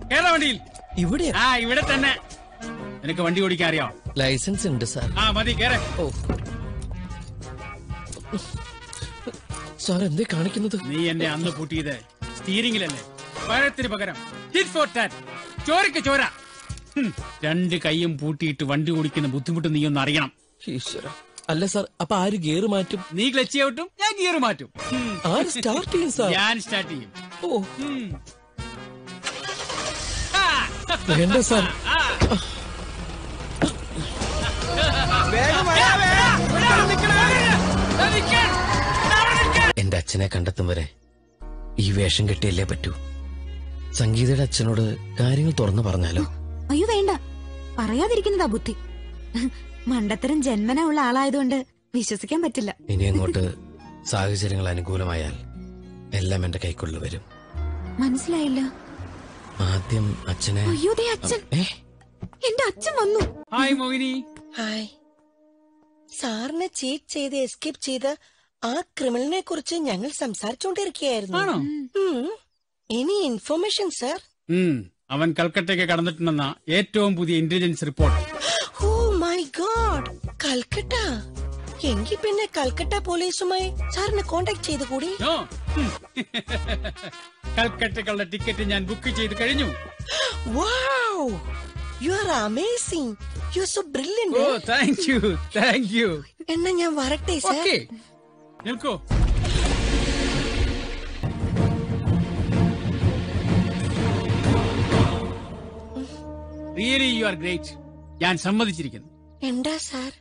കേരള വണ്ടിയിൽ ഇവിടെ ആ ഇവിടെ തന്നെ നിനക്ക് വണ്ടി ഓടിക്കാൻ അറിയാം ലൈസൻസ് ഉണ്ട് സാർ ആ മതി കേറെ ഓ സാർ എന്തേ കാണിക്കുന്നത് നീ എന്നെ അന്ന് പൂട്ടിയത് സ്റ്റീരിംഗിലല്ലേ പഴത്തിന് പകരം ടിറ്റ് ഫോർ ടാറ്റ് ചോരക്ക് ചോര ഹും, രണ്ട് കൈയും പൂട്ടിയിട്ട് വണ്ടി ഓടിക്കുന്ന ബുദ്ധിമുട്ട് നീ ഒന്ന് അറിയണം ഈശ്വര അല്ല സാർ അപ്പൊ ആര് ഗിയർ മാറ്റും നീ ക്ലച്ച് ഔട്ടും ഞാൻ ഗിയർ മാറ്റും ഹും, ആര് സ്റ്റാർട്ട് ചെയ്യും സാർ ഞാൻ സ്റ്റാർട്ട് ചെയ്യും ഓ ഹും. വേണ്ട സാർ എന്റെ അച്ഛനെ കണ്ടെത്തും വരെ ഈ വേഷം കെട്ടിയല്ലേ പറ്റൂ സംഗീതയുടെ അച്ഛനോട് കാര്യങ്ങൾ തുറന്നു പറഞ്ഞാലോ അയ്യോ വേണ്ട പറയാതിരിക്കുന്നതാ ബുദ്ധി മണ്ടത്തരം ജന്മന ഉള്ള ആളായതുകൊണ്ട് വിശ്വസിക്കാൻ പറ്റില്ല ഇനി അങ്ങോട്ട് സാഹചര്യങ്ങൾ അനുകൂലമായാൽ എല്ലാം എന്റെ കൈക്കൊള്ളു വരും മനസ്സിലായില്ല ആദ്യം അച്ഛനെ അയ്യോ ദേ അച്ഛൻ ഏ എന്റെ അച്ഛൻ വന്നു ഹായ് മോഹിനി ഹായ് സാറിനെ ചീറ്റ് ചെയ്ത് എസ്കേപ്പ് ചെയ്ത ആ ക്രിമിനലിനെ കുറിച്ച് ഞങ്ങൾ സംസാരിച്ചുകൊണ്ടിരിക്കുകയായിരുന്നു ആണോ ഉം. എനി ഇൻഫർമേഷൻ സർ ഉം, അവൻ കൽക്കട്ടയ്ക്ക് കടന്നിട്ടുണ്ടെന്ന ഏറ്റവും പുതിയ intelligence report oh my god Calcutta എങ്കിൽ പിന്നെ കൽക്കട്ട പോലീസുമായി സാറിനെ കോണ്ടാക്ട് ചെയ്ത് കൂടി നോ. ഹും. കൽക്കട്ടയ്ക്കുള്ള ടിക്കറ്റ് ഞാൻ ബുക്ക് ചെയ്ത് കഴിഞ്ഞു wow you are amazing you are so oh brilliant thank you thank you എന്നാ ഞാൻ വരട്ടെ സർ ഓക്കെ നിൽക്കൂ റിയലി യു ആർ ഗ്രേറ്റ് ഞാൻ സമ്മതിച്ചിരിക്കുന്നു എന്താ സാർ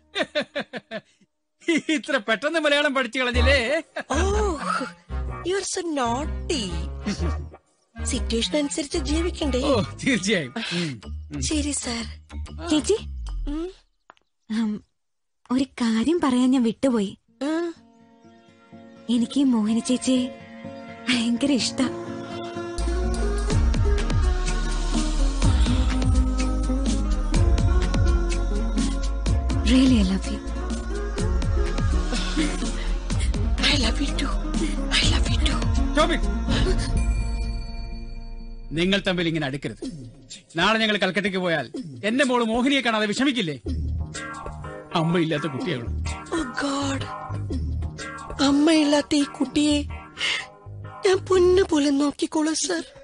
ഇത്ര പെട്ടെന്ന് മലയാളം പഠിച്ചു കളഞ്ഞില്ലേ oh you are so naughty situation അനുസരിച്ച് ജീവിക്കണ്ടേ ഓ തീർച്ചയായും ഉം. ശരി സാർ ചേച്ചി ഉം. ഉം, ഒരു കാര്യം പറയാൻ ഞാൻ വിട്ടുപോയി ഉം. എനിക്ക് ഈ മോഹിനി ചേച്ചിയെ ഭയങ്കര ഇഷ്ട really I love you I love you too. I love you too. Stop it. നിങ്ങൾ തമ്മിൽ ഇങ്ങനെ അടുക്കരുത് നാളെ ഞങ്ങൾ കൽക്കട്ടയ്ക്ക് പോയാൽ എന്റെ മോള് മോഹിനിയെ കാണാതെ വിഷമിക്കില്ലേ അമ്മയില്ലാത്ത കുട്ടിയാണ് Oh God. അമ്മയില്ലാത്ത ഈ കുട്ടിയെ ഞാൻ പൊന്നു പോലെ നോക്കിക്കോളൂ സർ